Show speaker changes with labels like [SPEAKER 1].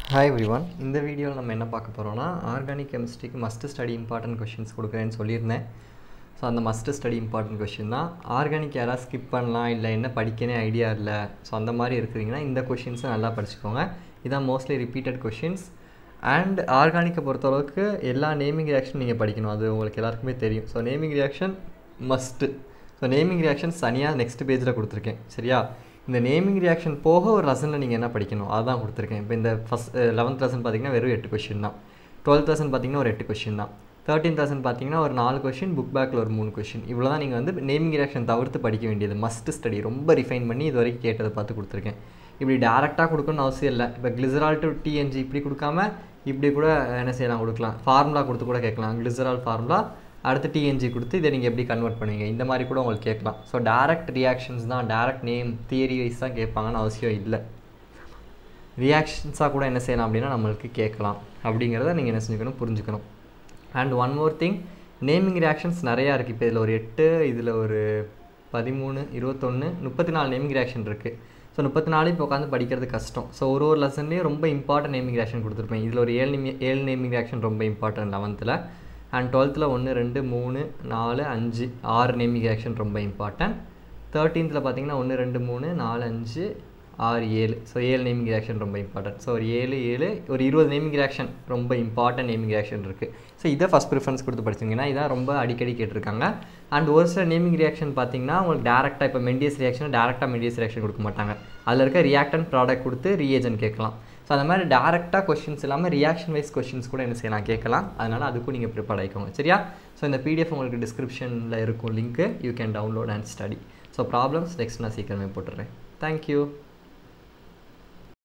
[SPEAKER 1] hi everyone இந்த வீடியோவில் நம்ம என்ன பார்க்க போகிறோம்னா ஆர்கானிக் கெமிஸ்ட்ரிக்கு மஸ்ட் ஸ்டடி இம்பார்ட்டன்ட் கொஷின்ஸ் கொடுக்குறேன்னு சொல்லியிருந்தேன் ஸோ அந்த மஸ்ட் ஸ்டடி இம்பார்ட்டன்ட் கொஷின் தான் ஆர்கானிக் யாராவது ஸ்கிப் பண்ணலாம் இல்லை என்ன படிக்கனே ஐடியா இல்லை ஸோ அந்த மாதிரி இருக்கிறீங்கன்னா இந்த கொஷின்ஸை நல்லா படிச்சுக்கோங்க இதான் மோஸ்ட்லி ரிப்பீட்டட் கொஷின்ஸ் அண்ட் ஆர்கானிக்கை பொறுத்தளவுக்கு எல்லா நேமிங் ரியாக்ஷன் நீங்கள் படிக்கணும் அது உங்களுக்கு எல்லாருக்குமே தெரியும் so naming reaction must so naming reactions தனியாக நெக்ஸ்ட் பேஜில் கொடுத்துருக்கேன் சரியா இந்த நேமிங் ரியாக்ஷன் போக ஒரு லெசனில் நீங்கள் என்ன படிக்கணும் அதான் கொடுத்துருக்கேன் இப்போ இந்த ஃபஸ்ட் லெவன்த் லெசன் பார்த்தீங்கன்னா வெறும் எட்டு கொஷின் தான் டுவெல்த் லெசன் பார்த்தீங்கன்னா ஒரு எட்டு கொஷின் தான் தேர்ட்டீன்த் லெசன் பார்த்தீங்கன்னா ஒரு நாலு கொஷின் புக் பேக்கில் ஒரு மூணு கொஷின் இவ்வளோ தான் நீங்கள் வந்து நேமிங் ரியாக்ஷன் தவிர்த்து படிக்க வேண்டியது மஸ்ட் ஸ்டடி ரொம்ப ரிஃபைன் பண்ணி இது வரைக்கும் கேட்டதை பார்த்து கொடுத்துருக்கேன் இப்படி டேரெக்டாக கொடுக்கணும்னு அவசியம் இல்லை இப்போ கிளிசரால் டு டிஎன்ஜி இப்படி கொடுக்காம இப்படி கூட என்ன செய்யலாம் கொடுக்கலாம் ஃபார்முலா கொடுத்து கூட கேட்கலாம் கிளிசரால் ஃபார்முலா அடுத்து டிஎன்ஜி கொடுத்து இதை நீங்கள் எப்படி கன்வெர்ட் பண்ணுவீங்க இந்த மாதிரி கூட உங்களுக்கு கேட்கலாம் ஸோ டேரக்ட் ரியாக்ஷன்ஸ் தான் டேரக்ட் நேம் தியரி வைஸ் தான் கேட்பாங்கன்னு அவசியம் இல்லை ரியாக்ஷன்ஸாக கூட என்ன செய்யலாம் அப்படின்னா நம்மளுக்கு கேட்கலாம் அப்படிங்கிறத நீங்கள் என்ன செஞ்சுக்கணும் புரிஞ்சுக்கணும் and one more thing naming reactions நிறையா இருக்குது இப்போ இதில் ஒரு எட்டு இதில் ஒரு பதிமூணு இருபத்தொன்று முப்பத்தி நாலு நேமிங் ரியாக்ஷன் இருக்குது ஸோ முப்பத்தி நாலு இப்போ உட்காந்து படிக்கிறது கஷ்டம் ஸோ ஒரு ஒரு லெசன்லேயும் ரொம்ப இம்பார்ட்டன்ட் நேமிங் ரியாக்ஷன் கொடுத்துருப்பேன் இதில் ஒரு ஏழு நேமி ஏழு நேமிங் ரியாக்ஷன் ரொம்ப இம்பார்ட்டன்ட் லெவன்த்தில் அண்ட் டுவெல்த்தில் ஒன்று ரெண்டு மூணு நாலு அஞ்சு ஆறு நேமிங் ரியாக்ஷன் ரொம்ப இம்பார்ட்டன்ட் தேர்ட்டீன்த்தில் பார்த்தீங்கன்னா ஒன்று ரெண்டு மூணு நாலு அஞ்சு ஆறு ஏழு ஸோ ஏழு நேமிங் ரியாக்ஷன் ரொம்ப இம்பார்ட்டன்ட் ஸோ ஒரு ஏழு ஏழு ஒரு இருபது நேமிங் ரியாக்ஷன் ரொம்ப இம்பார்ட்டன்ட் நேமிங் ரியாக்ஷன் இருக்குது ஸோ இதை ஃபஸ்ட் ப்ரிஃபரன்ஸ் கொடுத்து படிச்சிங்கன்னா இதான் ரொம்ப அடிக்கடி கேட்டிருக்காங்க அண்ட் ஒரு சில நேமிங் ரியாக்ஷன் பார்த்தீங்கன்னா உங்களுக்கு டேரெக்டாக இப்போ மெண்டியஸ் ரியாக்ஷன் டேரெக்டாக மெண்டியஸ் ரியாக்ஷன் கொடுக்க மாட்டாங்க அதில் இருக்க ரியாக்டன் ப்ராடக்ட் கொடுத்து ரீஏஜன் கேட்கலாம் ஸோ அந்த மாதிரி டேரெக்டாக கொஷின்ஸ் இல்லாமல் ரியாக்ஷன் வைஸ் கொஷின்ஸ் கூட என்ன செய்யலாம் கேட்கலாம் அதனால் அதுக்கும் நீங்கள் ப்ரிப்பேர் ஆகிக்கோங்க சரியா ஸோ இந்த பிடிஎஃப் உங்களுக்கு டிஸ்கிரிப்ஷனில் இருக்கும் லிங்க்கு you can download and study so problems next நான் சீக்கிரமே போட்டுடுறேன் தேங்க்யூ